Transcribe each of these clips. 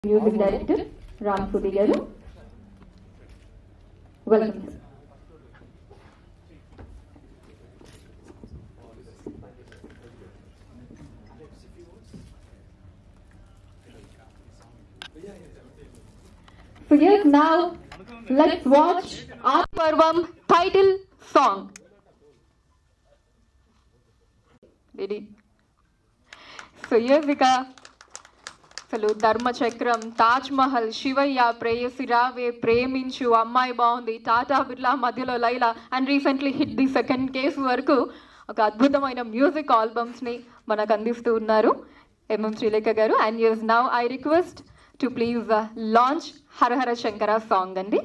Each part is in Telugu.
మ్యూజిక్ డైరెక్టర్ రామ్ సుధి గారు welcome sir So yes, now let's watch our Parvam title song. Ready? So yes, ఇక అసలు ధర్మచక్రం తాజ్ మహల్ శివయ్య ప్రేయసి రావే ప్రేమించు అమ్మాయి బాగుంది టాటా బిర్లా మధ్యలో Laila and recently hit the second case వరకు ఒక అద్భుతమైన మ్యూజిక్ ఆల్బమ్స్ని మనకు అందిస్తూ ఉన్నారు ఎంఎం శ్రీలేఖ గారు and use now I request to please launch Harahara Shankara song అండి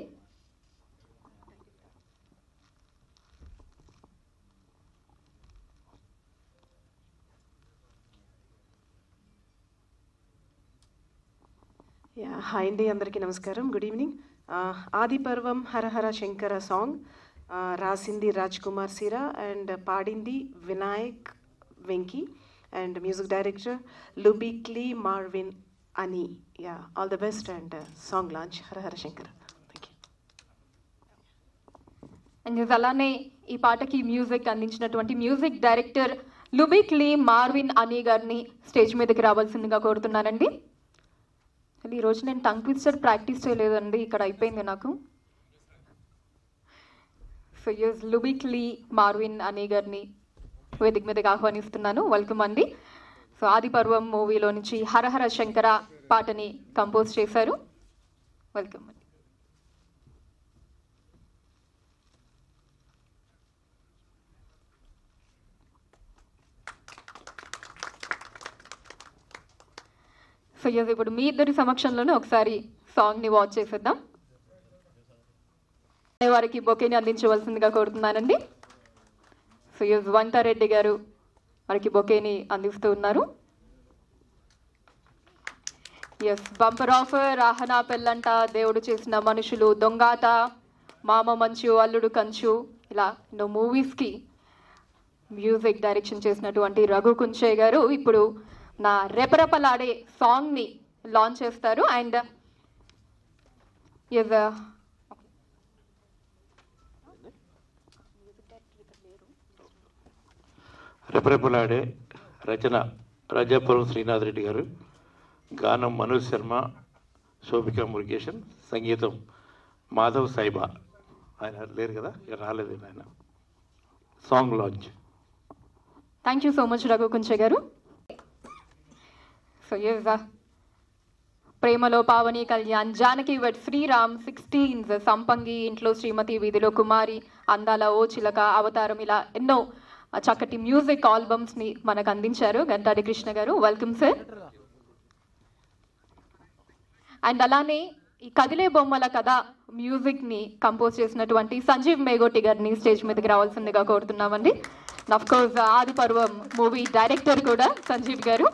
యా హాయ్ అండి అందరికీ నమస్కారం గుడ్ ఈవినింగ్ ఆది పర్వం హరహర శంకర సాంగ్ రాసింది రాజ్ కుమార్ సిరా అండ్ పాడింది Vinayak Venky and music director Lubik Lee Marvin అని yeah all the best and song launch Harahara Shankara thank you and ఇది అలానే ఈ పాటకి మ్యూజిక్ అందించినటువంటి music director Lubik Lee Marvin అని గారిని స్టేజ్ మీదకి రావాల్సిందిగా కోరుతున్నానండి అసలు ఈరోజు నేను టంగ్ ట్విస్టర్ ప్రాక్టీస్ చేయలేదండి ఇక్కడ అయిపోయింది నాకు so use Lubik Lee Marvin అని గారిని వేదిక మీదకి ఆహ్వానిస్తున్నాను వెల్కమ్ అండి సో ఆది పర్వం మూవీలో నుంచి హరహర శంకర పాటని కంపోజ్ చేశారు వెల్కమ్ అండి సో yes, ఇప్పుడు మీ ఇద్దరి సమక్షంలోనే ఒకసారి సాంగ్ ని వాచ్ చేసేద్దాం వారికి బొకేని అందించవలసిందిగా కోరుతున్నానండి సో ఎస్ వంటారెడ్డి గారు వారికి బొకేని అందిస్తూ ఉన్నారు ఎస్ బంపర్ ఆఫర్ ఆహనా పెళ్ళంట దేవుడు చేసిన మనుషులు దొంగాత మామ మంచు అల్లుడు కంచు ఇలా ఎన్నో మూవీస్కి మ్యూజిక్ డైరెక్షన్ చేసినటువంటి రఘు కుంచే గారు ఇప్పుడు నా రెపరెపలాడే సాంగ్ని లాంచ్ చేస్తారు అండ్ ఇస్ రెపరెపలాడే రచన రాజాపురం శ్రీనాథ్ రెడ్డి గారు గానం మనోజ్ శర్మ శోభిక మురుగేషన్ సంగీతం మాధవ్ సాయిబా ఆయన లేరు కదా ఇక రాలేదు ఆయన song launch thank you so much Raghu Kunche గారు సో ఎస్ ప్రేమలో పావని కళ్యాణ్ జానకి వెడ్ శ్రీరామ్ సిక్స్టీన్స్ సంపంగి ఇంట్లో శ్రీమతి వీధిలో కుమారి అందాల ఓ చిలక అవతారం ఇలా ఎన్నో ఆ, చక్కటి మ్యూజిక్ ఆల్బమ్స్ని మనకు అందించారు గంటాడి కృష్ణ గారు వెల్కమ్ సార్ అండ్ అలానే ఈ కదిలే బొమ్మల కథ మ్యూజిక్ ని కంపోజ్ చేసినటువంటి సంజీవ్ మేగోటి గారిని స్టేజ్ మీదకి రావాల్సిందిగా కోరుతున్నామండి అఫ్ కోర్స్ ఆది పర్వం మూవీ డైరెక్టర్ కూడా సంజీవ్ గారు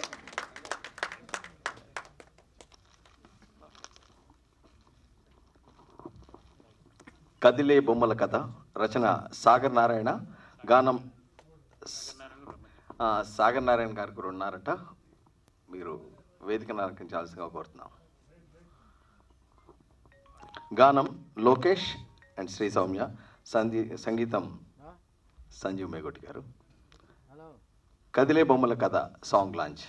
కదిలే బొమ్మల కథ రచన సాగర్ నారాయణ గానం స- ఆ, సాగర్ నారాయణ గారు కూడా ఉన్నారట మీరు వేదిక నరకించాల్సిందిగా కోరుతున్నాం గానం లోకేష్ అండ్ శ్రీ సౌమ్య సంగీ సంగీతం సంజీవ్ మేగోటి గారు కదిలే బొమ్మల కథ song launch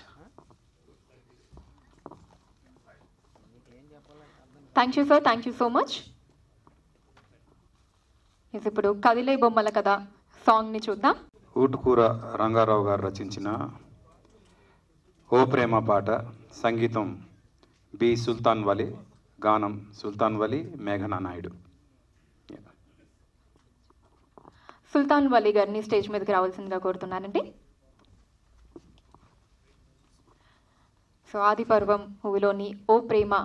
thank you sir thank you so much ఇప్పుడు కదిలే బొమ్మల కథ సాంగ్ ని చూద్దాం ఊటుకూర రంగారావు గారు రచించిన ఓ ప్రేమ పాట సంగీతం బి సుల్తాన్ వలి గానం సుల్తాన్ వలి మేఘనా నాయుడు సుల్తాన్ వలీ గారిని స్టేజ్ మీదకి రావాల్సిందిగా కోరుతున్నానండి సో ఆది పర్వం మూవీలోని ఓ ప్రేమ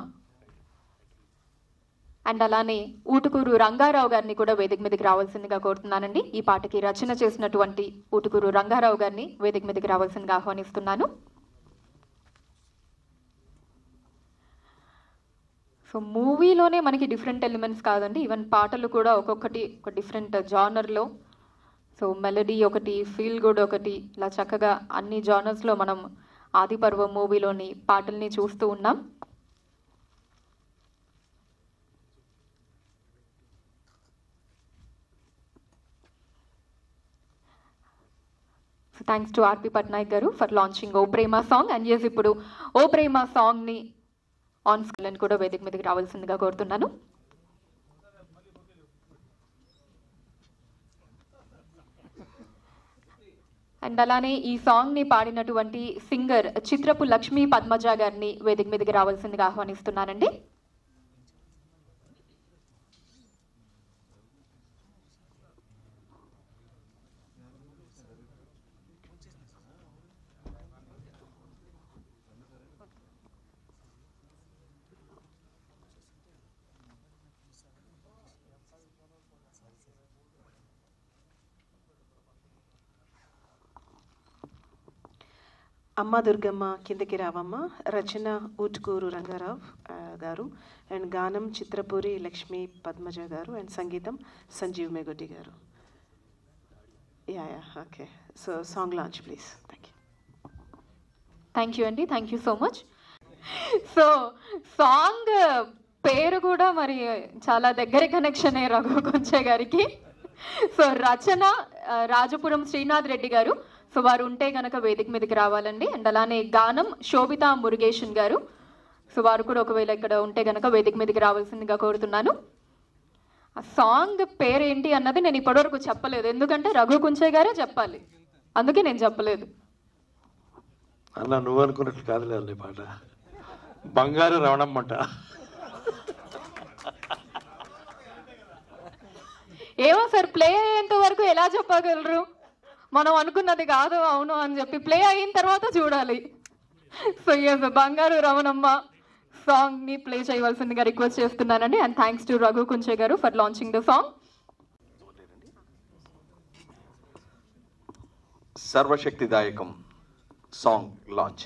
అండ్ అలానే ఊటుకూరు రంగారావు గారిని కూడా వేదిక మీదకి రావాల్సిందిగా కోరుతున్నానండి ఈ పాటకి రచన చేసినటువంటి ఊటుకూరు రంగారావు గారిని వేదిక మీదకి రావాల్సిందిగా ఆహ్వానిస్తున్నాను సో మూవీలోనే మనకి డిఫరెంట్ ఎలిమెంట్స్ కాదండి ఈవెన్ పాటలు కూడా ఒక్కొక్కటి ఒక డిఫరెంట్ జానర్లో సో మెలడీ ఒకటి ఫీల్ గుడ్ ఒకటి ఇలా చక్కగా అన్ని జానర్స్లో మనం ఆదిపర్వ మూవీలోని పాటల్ని చూస్తూ ఉన్నాం థ్యాంక్స్ టు ఆర్పి పట్నాయక్ గారు ఫర్ లాంచింగ్ ఓ ప్రేమ సాంగ్ అండ్ ఎస్ ఇప్పుడు ఓ ప్రేమ సాంగ్ని ఆన్ స్క్రీన్ కూడా వేదిక మీదకి రావాల్సిందిగా కోరుతున్నాను అండ్ అలానే ఈ సాంగ్ ని పాడినటువంటి సింగర్ చిత్రపు లక్ష్మీ పద్మజ గారిని వేదిక మీదకి రావాల్సిందిగా ఆహ్వానిస్తున్నానండి అమ్మ దుర్గమ్మ కిందకి రావమ్మ రచన ఊట్కూరు రంగారావు ఆ, గారు అండ్ గానం చిత్రపూరి లక్ష్మీ పద్మజ గారు అండ్ సంగీతం సంజీవ్ మెగొడ్డి గారు yeah yeah okay so song launch please thank you thank you అండి thank you so much so song పేరు కూడా మరి చాలా దగ్గర కనెక్షన్ రఘు కొంచె గారికి సో రచన ఆ, రాజపురం శ్రీనాథ్ రెడ్డి గారు సో వారు ఉంటే కనుక వేదిక మీదకి రావాలండి అండ్ అలానే గానం శోభిత మురుగేషన్ గారు సో వారు కూడా ఒకవేళ ఇక్కడ ఉంటే కనుక వేదిక మీదకి రావాల్సిందిగా కోరుతున్నాను ఆ సాంగ్ పేరేంటి అన్నది నేను ఇప్పటివరకు చెప్పలేదు ఎందుకంటే రఘు కుంచే గారే చెప్పాలి అందుకే నేను చెప్పలేదు అన్న నువ్వు అనుకున్నట్లు కాదులే అన్న ఈ పాట బంగారు రవణమ్మంట ఏమో సార్ ప్లే అయ్యేంత వరకు ఎలా చెప్పగలరు మనం అనుకున్నది కాదు అవును అని చెప్పి ప్లే అయిన తర్వాత చూడాలి సో ఎస్ బంగారు రమణమ్మ సాంగ్ ని ప్లే చేయవలసిందిగా రిక్వెస్ట్ చేస్తున్నానండి and thanks to Raghu Kunche గారు ఫర్ లాంచింగ్ ద సాంగ్ సర్వశక్తిదాయకం సాంగ్ లాంచ్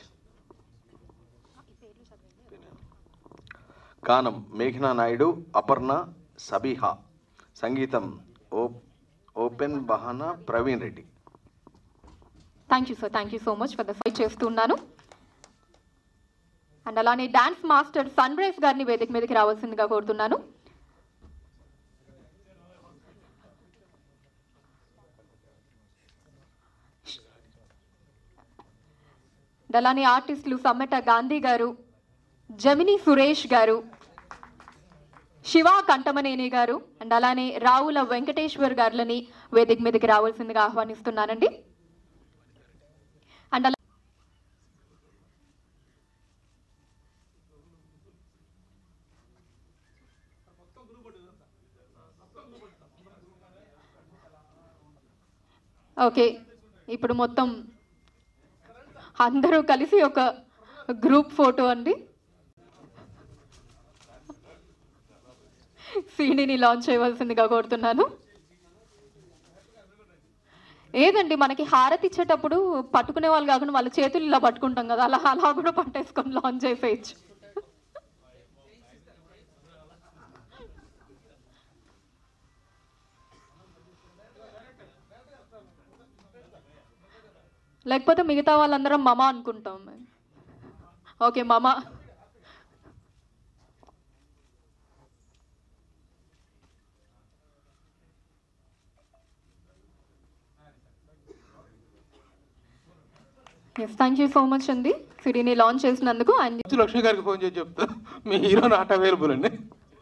గానం మేఘనా నాయుడు అపర్ణ సబీహా సంగీతం ఓ ఓపెన్ బహానా Praveen Reddy thank you sir thank you so much for the fight చేస్తున్నాను అండ్ అలానే డాన్స్ మాస్టర్ సన్ రైజ్ గారిని వేదిక మీదకి రావాల్సిందిగా కోరుతున్నాను అండ్ అలానే ఆర్టిస్టులు సమ్మెట గాంధీ గారు జమిని సురేష్ గారు శివ కంటమనేని గారు అండ్ అలానే రావుల వెంకటేశ్వర్ గారులని వేదిక మీదకి రావాల్సిందిగా ఆహ్వానిస్తున్నానండి అండ్ అలా ఓకే ఇప్పుడు మొత్తం అందరూ కలిసి ఒక గ్రూప్ ఫోటో అండి సీడీని లాంచ్ చేయవలసిందిగా కోరుతున్నాను ఏదండి మనకి హారతి ఇచ్చేటప్పుడు పట్టుకునే వాళ్ళు కాకుండా వాళ్ళ చేతులు ఇలా పట్టుకుంటాం కదా అలా అలా కూడా పట్టేసుకొని లాంచ్ చేసేయచ్చు లేకపోతే మిగతా వాళ్ళందరం మమ అనుకుంటాం ఓకే మమ yes thank you so much అండి సిడీని లాంచ్ చేసినందుకు అండ్ వచ్చి లక్ష్మి గారికి ఫోన్ చేసి చెప్తా మీ హీరో నాట్ అవైలబుల్ అండి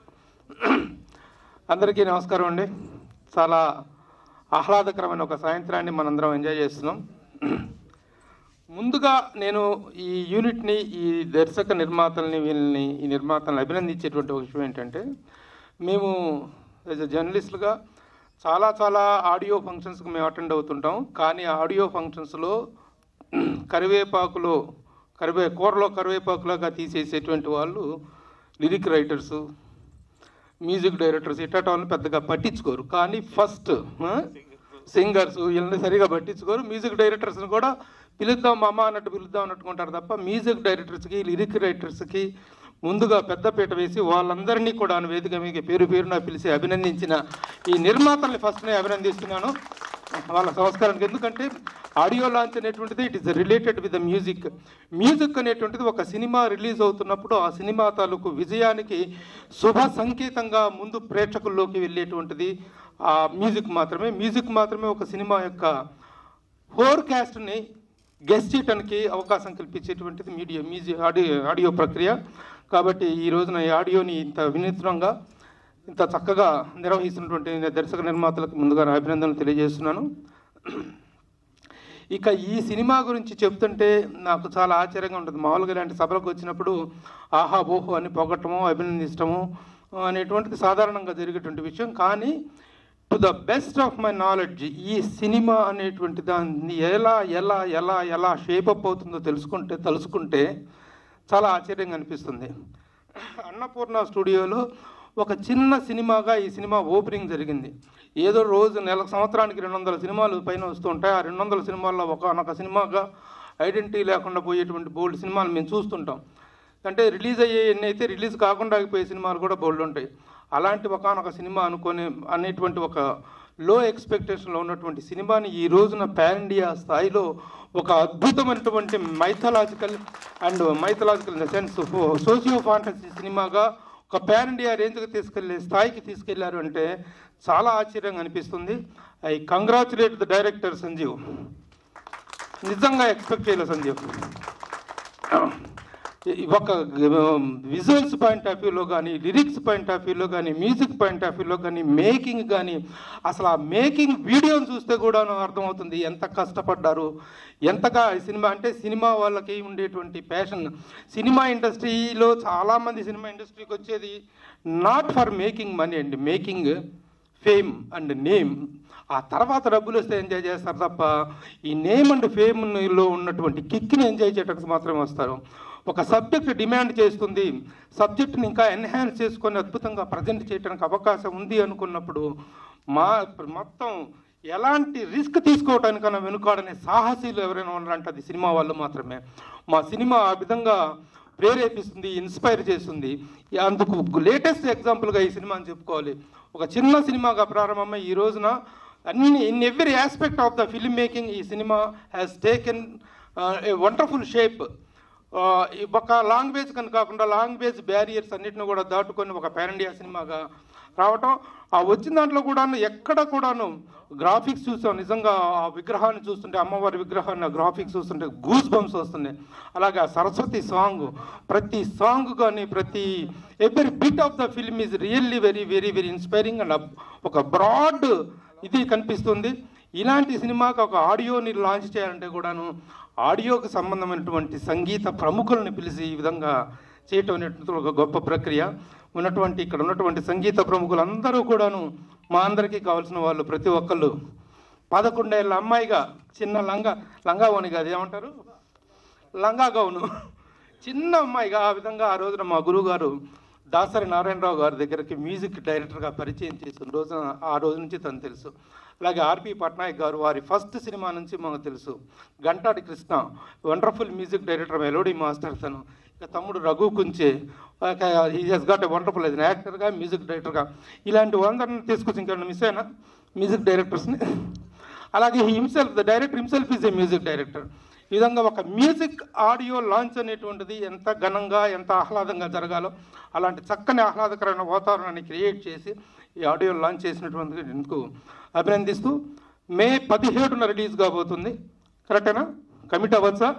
అందరికీ నమస్కారం అండి చాలా ఆహ్లాదకరమైన ఒక సాయంత్రాన్ని మనందరం ఎంజాయ్ చేస్తున్నాం ముందుగా నేను ఈ యూనిట్ని ఈ దర్శక నిర్మాతల్ని వీళ్ళని ఈ నిర్మాతల్ని అభినందించేటువంటి ఒక విషయం ఏంటంటే మేము యాజ్ అ జర్నలిస్టులుగా చాలా చాలా ఆడియో ఫంక్షన్స్కి మేము అటెండ్ అవుతుంటాం కానీ ఆడియో ఫంక్షన్స్లో కరివేపాకులో కరివే కూరలో కరివేపాకులాగా తీసేసేటువంటి వాళ్ళు లిరిక్ రైటర్సు మ్యూజిక్ డైరెక్టర్స్ ఇట్టటి వాళ్ళని పెద్దగా పట్టించుకోరు కానీ ఫస్ట్ సింగర్స్ వీళ్ళని సరిగా పట్టించుకోరు మ్యూజిక్ డైరెక్టర్స్ని కూడా పిలుద్దాం మామ అన్నట్టు పిలుద్దాం అన్నట్టుకుంటారు తప్ప మ్యూజిక్ డైరెక్టర్స్కి లిరిక్ రైటర్స్కి ముందుగా పెద్దపీట వేసి వాళ్ళందరినీ కూడా వేదిక మీకు పేరు పేరున పిలిచి అభినందించిన ఈ నిర్మాతల్ని ఫస్ట్ నేను అభినందిస్తున్నాను వాళ్ళ సంస్కారానికి ఎందుకంటే ఆడియో లాంచ్ అనేటువంటిది it is related with the music music అనేటువంటిది ఒక సినిమా రిలీజ్ అవుతున్నప్పుడు ఆ సినిమా తాలూకు విజయానికి శుభ సంకేతంగా ముందు ప్రేక్షకుల్లోకి వెళ్ళేటువంటిది ఆ మ్యూజిక్ మాత్రమే మ్యూజిక్ మాత్రమే ఒక సినిమా యొక్క ఫోర్ క్యాస్ట్ని గెస్ట్ చేయడానికి అవకాశం కల్పించేటువంటిది మీడియా మ్యూజిక్ ఆడియో ఆడియో ప్రక్రియ కాబట్టి ఈ రోజున ఈ ఆడియోని ఇంత వినూత్నంగా ఇంత చక్కగా నిర్వహిస్తున్నటువంటి దర్శక నిర్మాతలకు ముందుగా నా అభినందనలు తెలియజేస్తున్నాను ఇక ఈ సినిమా గురించి చెప్తుంటే నాకు చాలా ఆశ్చర్యంగా ఉంటుంది మామూలుగా ఇలాంటి సభలకు వచ్చినప్పుడు ఆహా ఓహో అని పొగట్టము అభినందించడము అనేటువంటిది సాధారణంగా జరిగేటువంటి విషయం కానీ to the best of my knowledge ఈ సినిమా అనేటువంటి దాన్ని ఎలా ఎలా ఎలా ఎలా షేపప్ అవుతుందో తెలుసుకుంటే తలుసుకుంటే చాలా ఆశ్చర్యంగా అనిపిస్తుంది అన్నపూర్ణ స్టూడియోలో ఒక చిన్న సినిమాగా ఈ సినిమా ఓపెనింగ్ జరిగింది ఏదో రోజు నెల సంవత్సరానికి రెండు వందల సినిమాలు పైన వస్తూ ఉంటాయి ఆ రెండు వందల సినిమాల్లో ఒక సినిమాగా ఐడెంటిటీ లేకుండా పోయేటువంటి బోల్డ్ సినిమాలు మేము చూస్తుంటాం అంటే రిలీజ్ అయ్యే ఎన్ని అయితే రిలీజ్ కాకుండా ఆగిపోయే సినిమాలు కూడా బోల్డ్ ఉంటాయి అలాంటి ఒకనొక సినిమా అనుకునే అనేటువంటి ఒక లో ఎక్స్పెక్టేషన్లో ఉన్నటువంటి సినిమాని ఈ రోజున పాన్ ఇండియా స్థాయిలో ఒక అద్భుతమైనటువంటి mythological and mythological in the sense socio fantasy సినిమాగా ఒక పాన్ ఇండియా రేంజ్కి తీసుకెళ్లే స్థాయికి తీసుకెళ్లారు అంటే చాలా ఆశ్చర్యంగా అనిపిస్తుంది I congratulate the director Sanjeev నిజంగా ఎక్స్పెక్ట్ చేయలేదు సంజీవ్ ఒక విజువల్స్ పాయింట్ ఆఫ్ వ్యూలో కానీ లిరిక్స్ పాయింట్ ఆఫ్ వ్యూలో కానీ మ్యూజిక్ పాయింట్ ఆఫ్ వ్యూలో కానీ మేకింగ్ కానీ అసలు ఆ మేకింగ్ వీడియోని చూస్తే కూడా అర్థమవుతుంది ఎంత కష్టపడ్డారు ఎంతగా ఈ సినిమా అంటే సినిమా వాళ్ళకి ఉండేటువంటి ప్యాషన్ సినిమా ఇండస్ట్రీలో చాలామంది సినిమా ఇండస్ట్రీకి వచ్చేది నాట్ ఫర్ మేకింగ్ మనీ అండి మేకింగ్ ఫేమ్ అండ్ నేమ్ ఆ తర్వాత డబ్బులు వస్తే ఎంజాయ్ చేస్తారు తప్ప ఈ నేమ్ అండ్ ఫేమ్లో ఉన్నటువంటి కిక్ని ఎంజాయ్ చేయడానికి మాత్రమే వస్తారు ఒక సబ్జెక్ట్ డిమాండ్ చేస్తుంది సబ్జెక్ట్ని ఇంకా ఎన్హాన్స్ చేసుకొని అద్భుతంగా ప్రజెంట్ చేయడానికి అవకాశం ఉంది అనుకున్నప్పుడు మా మొత్తం ఎలాంటి రిస్క్ తీసుకోవడానికన్నా వెనుకాడనే సాహసీలు ఎవరైనా ఉన్నారంటే అది సినిమా వాళ్ళు మాత్రమే మా సినిమా ఆ విధంగా ప్రేరేపిస్తుంది ఇన్స్పైర్ చేస్తుంది అందుకు లేటెస్ట్ ఎగ్జాంపుల్గా ఈ సినిమాని చెప్పుకోవాలి ఒక చిన్న సినిమాగా ప్రారంభమై ఈ రోజున అన్ని in every aspect of the film making ఈ సినిమా has taken a wonderful shape ఒక లాంగ్వేజ్ కనుక కాకుండా లాంగ్వేజ్ బ్యారియర్స్ అన్నిటిని కూడా దాటుకొని ఒక పాన్ ఇండియా సినిమాగా రావటం ఆ వచ్చిన దాంట్లో కూడాను ఎక్కడ కూడాను గ్రాఫిక్స్ చూసాం నిజంగా ఆ విగ్రహాన్ని చూస్తుంటే అమ్మవారి విగ్రహాన్ని ఆ గ్రాఫిక్స్ చూస్తుంటే గూస్ బంప్స్ వస్తున్నాయి అలాగే ఆ సరస్వతి సాంగ్ ప్రతి సాంగ్ కానీ ప్రతి every bit of the film is really very very very inspiring and ఒక బ్రాడ్ ఇది కనిపిస్తుంది ఇలాంటి సినిమాకి ఒక ఆడియోని లాంచ్ చేయాలంటే కూడాను ఆడియోకి సంబంధమైనటువంటి సంగీత ప్రముఖులను పిలిచి ఈ విధంగా చేయటం అనేటువంటి ఒక గొప్ప ప్రక్రియ ఉన్నటువంటి ఇక్కడ ఉన్నటువంటి సంగీత ప్రముఖులందరూ కూడాను మా అందరికీ కావాల్సిన వాళ్ళు ప్రతి ఒక్కళ్ళు పదకొండేళ్ళ అమ్మాయిగా చిన్న లంగా లంగావోని కాదు ఏమంటారు లంగా గౌను చిన్న అమ్మాయిగా ఆ విధంగా ఆ రోజున మా గురువు గారు దాసరి నారాయణరావు గారి దగ్గరికి మ్యూజిక్ డైరెక్టర్గా పరిచయం చేసిన రోజున ఆ రోజు నుంచి తను తెలుసు అలాగే ఆర్పి పట్నాయక్ గారు వారి ఫస్ట్ సినిమా నుంచి మాకు తెలుసు Gantadi Krishna wonderful music director melody master తను ఇక తమ్ముడు Raghu Kunche he has got a wonderful as యాక్టర్గా మ్యూజిక్ డైరెక్టర్గా ఇలాంటి వాళ్ళందరిని తీసుకొచ్చి ఇంకా మిస్ అయినా మ్యూజిక్ డైరెక్టర్స్ని అలాగే himself the director himself is a music director ఈ విధంగా ఒక మ్యూజిక్ ఆడియో లాంచ్ అనేటువంటిది ఎంత ఘనంగా ఎంత ఆహ్లాదంగా జరగాలో అలాంటి చక్కని ఆహ్లాదకరమైన వాతావరణాన్ని క్రియేట్ చేసి ఈ ఆడియో లాంచ్ చేసినటువంటి ఎందుకు అభినందిస్తూ మే పదిహేడున రిలీజ్ కాబోతుంది కరెక్టేనా కమిట్ అవ్వచ్చా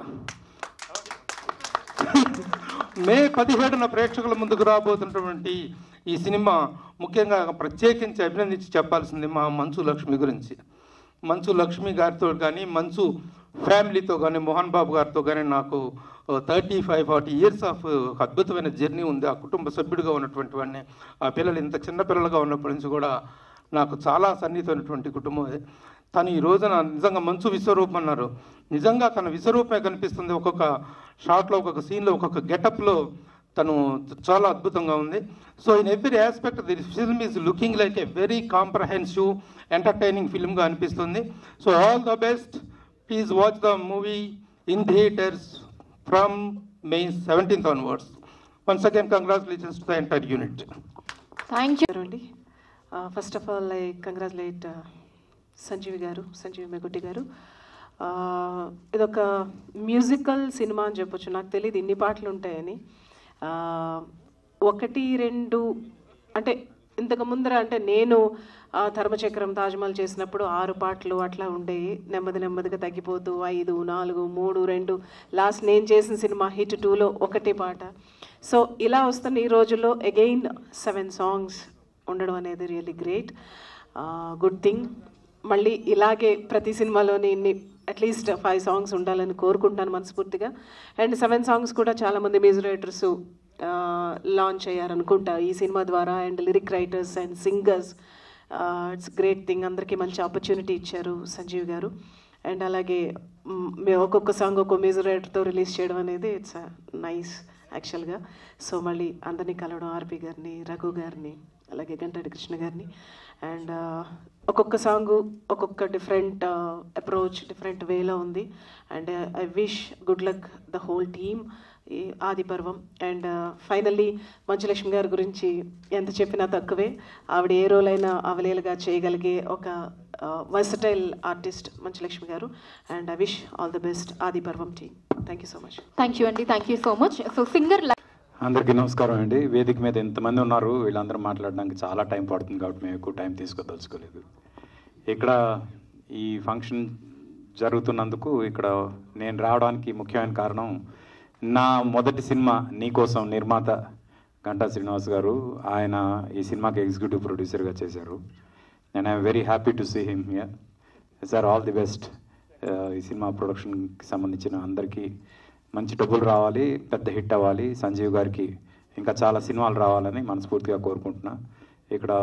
మే పదిహేడున ప్రేక్షకుల ముందుకు రాబోతున్నటువంటి ఈ సినిమా ముఖ్యంగా ప్రత్యేకించి అభినందించి చెప్పాల్సింది మా మంచు లక్ష్మి గురించి మంచు లక్ష్మి గారితో కానీ మంచు ఫ్యామిలీతో కానీ మోహన్ బాబు గారితో కానీ నాకు thirty five forty years of అద్భుతమైన జర్నీ ఉంది ఆ కుటుంబ సభ్యుడిగా ఉన్నటువంటి వాడిని ఆ పిల్లలు ఇంత చిన్న పిల్లలుగా ఉన్నప్పటి నుంచి కూడా నాకు చాలా సన్నిహితమైనటువంటి కుటుంబం అది తను ఈ రోజున నిజంగా మంచు విశ్వరూపం అన్నారు నిజంగా తన విశ్వరూపమే కనిపిస్తుంది ఒక్కొక్క షాట్లో ఒక్కొక్క సీన్లో ఒక్కొక్క గెటప్లో తను చాలా అద్భుతంగా ఉంది so in every aspect the film is looking like a very comprehensive entertaining ఫిల్మ్గా అనిపిస్తుంది so all the best please watch the movie in theatres from May seventeenth onwards once again congratulations to the entire unit thank you అండి first of all I congratulate Sanjeevi గారు సంజీవి మెగుట్టి గారు Uh, ఇదొక మ్యూజికల్ సినిమా అని చెప్పొచ్చు నాకు తెలియదు ఇన్ని పాటలు ఉంటాయని Uh, ఒకటి రెండు అంటే ఇంతకు ముందర అంటే నేను ఆ, ధర్మచక్రం తాజ్మహల్ చేసినప్పుడు ఆరు పాటలు అట్లా ఉండేవి నెమ్మది నెమ్మదిగా తగ్గిపోతూ ఐదు నాలుగు మూడు రెండు లాస్ట్ నేను చేసిన సినిమా హిట్ టూలో ఒకటే పాట సో ఇలా వస్తున్న ఈ రోజుల్లో అగైన్ సెవెన్ సాంగ్స్ ఉండడం అనేది రియల్లీ గ్రేట్ గుడ్ థింగ్ మళ్ళీ ఇలాగే ప్రతి సినిమాలోని ఇన్ని అట్లీస్ట్ ఫైవ్ సాంగ్స్ ఉండాలని కోరుకుంటాను మనస్ఫూర్తిగా అండ్ సెవెన్ సాంగ్స్ కూడా చాలామంది మ్యూజిక్ రైటర్స్ లాంచ్ అయ్యారనుకుంటా ఈ సినిమా ద్వారా and lyric writers and singers it's great thing అందరికీ మంచి ఆపర్చునిటీ ఇచ్చారు సంజీవ్ గారు అండ్ అలాగే మ్, మేము ఒక్కొక్క సాంగ్ ఒక్కొక్క మ్యూజిక్ రైటర్తో రిలీజ్ చేయడం అనేది ఇట్స్ నైస్ యాక్చువల్గా సో మళ్ళీ అందరినీ కలవడం ఆర్పి గారిని రఘు గారిని అలాగే గంటాడి కృష్ణ గారిని అండ్ ఒక్కొక్క సాంగ్ ఒక్కొక్క డిఫరెంట్ అప్రోచ్ డిఫరెంట్ వేలో ఉంది and I wish good luck the whole team ఈ ఆది పర్వం అండ్ ఫైనల్లీ మంచులక్ష్మి గారి గురించి ఎంత చెప్పినా తక్కువే ఆవిడ ఏ రోల్ అయినా అవలేలుగా చేయగలిగే ఒక వర్సటైల్ ఆర్టిస్ట్ మంచులక్ష్మి గారు and I wish all the best ఆది పర్వం team thank you so much thank you అండి thank you so much so singer అందరికీ నమస్కారం అండి వేదిక మీద ఎంతమంది ఉన్నారు వీళ్ళందరూ మాట్లాడడానికి చాలా టైం పడుతుంది కాబట్టి మేము ఎక్కువ టైం తీసుకోదలుచుకోలేదు ఇక్కడ ఈ ఫంక్షన్ జరుగుతున్నందుకు ఇక్కడ నేను రావడానికి ముఖ్యమైన కారణం నా మొదటి సినిమా నీకోసం నిర్మాత గంటా శ్రీనివాస్ గారు ఆయన ఈ సినిమాకి ఎగ్జిక్యూటివ్ ప్రొడ్యూసర్గా చేశారు and I'm very happy to see him here sir all the best ఈ సినిమా ప్రొడక్షన్కి సంబంధించిన అందరికీ మంచి డబ్బులు రావాలి పెద్ద హిట్ అవ్వాలి సంజీవ్ గారికి ఇంకా చాలా సినిమాలు రావాలని మనస్ఫూర్తిగా కోరుకుంటున్నా ఇక్కడ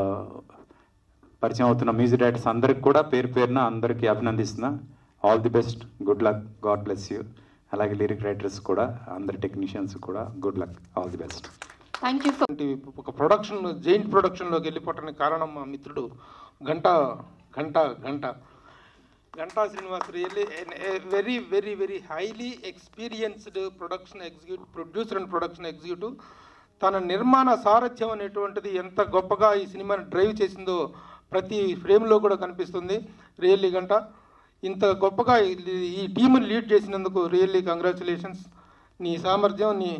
పరిచయం అవుతున్న మ్యూజిక్ డైరెక్టర్స్ అందరికి కూడా పేరు పేరున అందరికీ అభినందిస్తున్నా all the best good luck God bless you అలాగే లిరిక్ రైటర్స్ కూడా అందరి టెక్నీషియన్స్ కూడా good luck all the best thank you so ఇలాంటి ఒక ప్రొడక్షన్ జైంట్ ప్రొడక్షన్లోకి వెళ్ళిపోవటానికి కారణం మా మిత్రుడు Ganta Ganta Ganta Ganta Srinivas really very very very highly experienced production executive producer and production executive తన నిర్మాణ సారథ్యం అనేటువంటిది ఎంత గొప్పగా ఈ సినిమాని డ్రైవ్ చేసిందో ప్రతి ఫ్రేమ్లో కూడా కనిపిస్తుంది రియల్లీ గంట ఇంత గొప్పగా ఈ- ఈ టీముని లీడ్ చేసినందుకు రియల్లీ కంగ్రాచులేషన్స్ నీ సామర్థ్యం నీ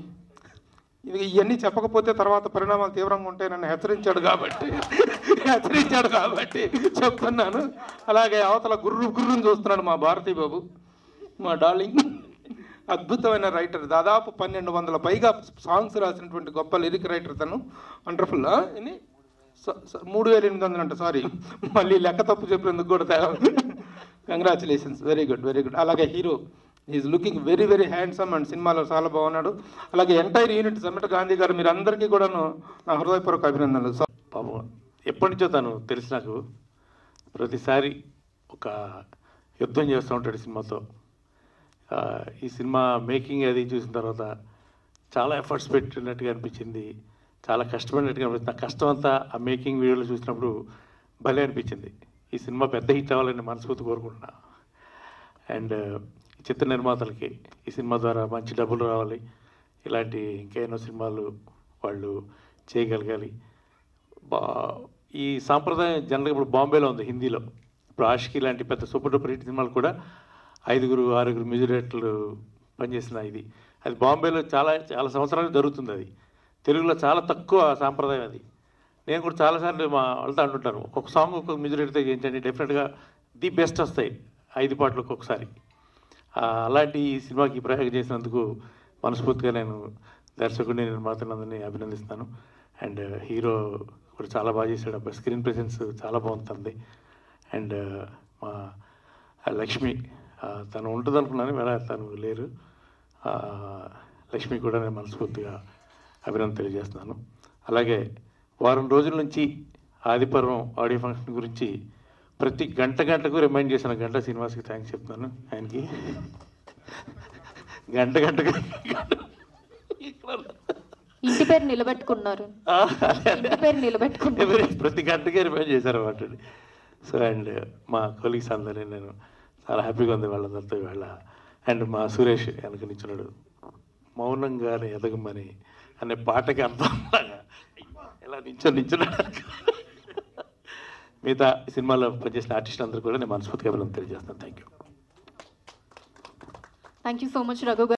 ఇది ఇవన్నీ చెప్పకపోతే తర్వాత పరిణామాలు తీవ్రంగా ఉంటాయి నన్ను హెచ్చరించాడు కాబట్టి హెచ్చరించాడు కాబట్టి చెప్తున్నాను అలాగే అవతల గుర్రు గుర్రుని చూస్తున్నాడు మా భారతీ బాబు మా డార్లింగ్ అద్భుతమైన రైటర్ దాదాపు పన్నెండు వందల పైగా సాంగ్స్ రాసినటువంటి గొప్ప లిరిక్ రైటర్ తను వండర్ఫుల్ ఎన్ని స- స- మూడు వేల ఎనిమిది వందలు అంట సారీ మళ్ళీ లెక్క తప్పు చెప్పినందుకు కూడా congratulations very good very good అలాగే hero is looking very very handsome and సినిమాలో చాలా బాగున్నాడు అలాగే ఎంటైర్ యూనిట్ సమిట గాంధీ గారు మీరు అందరికీ కూడాను నా హృదయపూర్వక అభినందనలు సో పాపం ఎప్పటి నుంచో తను తెలుసు నాకు ప్రతిసారి ఒక యుద్ధం చేస్తూ ఉంటాడు సినిమాతో ఆ, ఈ సినిమా మేకింగ్ అది చూసిన తర్వాత చాలా ఎఫర్ట్స్ పెట్టినట్టుగా అనిపించింది చాలా కష్టపడినట్టుగా అనిపించింది ఆ కష్టం అంతా ఆ మేకింగ్ వీడియోలో చూసినప్పుడు భలే అనిపించింది ఈ సినిమా పెద్ద హిట్ అవ్వాలని మనస్ఫూర్తి కోరుకుంటున్నా అండ్ ఈ చిత్ర నిర్మాతలకి ఈ సినిమా ద్వారా మంచి డబ్బులు రావాలి ఇలాంటి ఇంకా ఎన్నో సినిమాలు వాళ్ళు చేయగలగాలి బా ఈ సాంప్రదాయం జనరల్గా ఇప్పుడు బాంబేలో ఉంది హిందీలో ఇప్పుడు ఆషికి లాంటి పెద్ద సూపర్ డూపర్ హిట్ సినిమాలు కూడా ఐదుగురు ఆరుగురు మ్యూజిక్ డైరెక్టర్లు పనిచేసిన ఇది అది బాంబేలో చాలా చాలా సంవత్సరాలు జరుగుతుంది అది తెలుగులో చాలా తక్కువ సాంప్రదాయం అది నేను కూడా చాలాసార్లు మా వాళ్ళతో అంటుంటాను ఒక్కొక్క సాంగ్ ఒక్కొక్క మ్యూజిక్ డైరెక్టర్ చేయించండి డెఫినెట్గా ది బెస్ట్ వస్తాయి ఐదు పాటలు ఒక్కొక్కసారి ఆ, అలాంటి ఈ సినిమాకి ప్రయోగం చేసినందుకు మనస్ఫూర్తిగా నేను దర్శకుడిని నిర్మాతలందరినీ అభినందిస్తాను అండ్ హీరో కూడా చాలా బాగా చేశాడు అబ్బాయి స్క్రీన్ ప్రెసెన్స్ చాలా బాగుంటుంది అండ్ మా లక్ష్మి ఆ, తను ఉంటుంది అనుకున్నాను వేళ తను లేరు ఆ, లక్ష్మి కూడా నేను మనస్ఫూర్తిగా అభినందన తెలియజేస్తున్నాను అలాగే వారం రోజుల నుంచి ఆదిపర్వం ఆడియో ఫంక్షన్ గురించి ప్రతి గంట గంటకు రిమైండ్ చేసిన గంట శ్రీనివాస్కి థ్యాంక్స్ చెప్తున్నాను ఆయనకి గంట గంటకు ఇంటి పేరు నిలబెట్టుకున్నారు ఆ, అదే, అదే. ఇంటి పేరు నిలబెట్టుకున్నారు ఎవరి ప్రతి గంటకే రిమైండ్ చేశారు అన్నమాట సో అండ్ మా కొలీగ్స్ అందరినీ నేను చాలా హ్యాపీగా ఉంది వాళ్ళందరితో ఇవాళ అండ్ మా సురేష్ వెనక నిచ్చున్నాడు మౌనంగానే ఎదగమని అనే పాటకి అర్థం లాగా ఇలా నించో నించున్నాడు మిగతా సినిమాలో పనిచేసిన ఆర్టిస్టులు అందరూ కూడా నేను మనస్ఫూర్తిగా అభినందన తెలియజేస్తాను thank you thank you so much Raghu గారు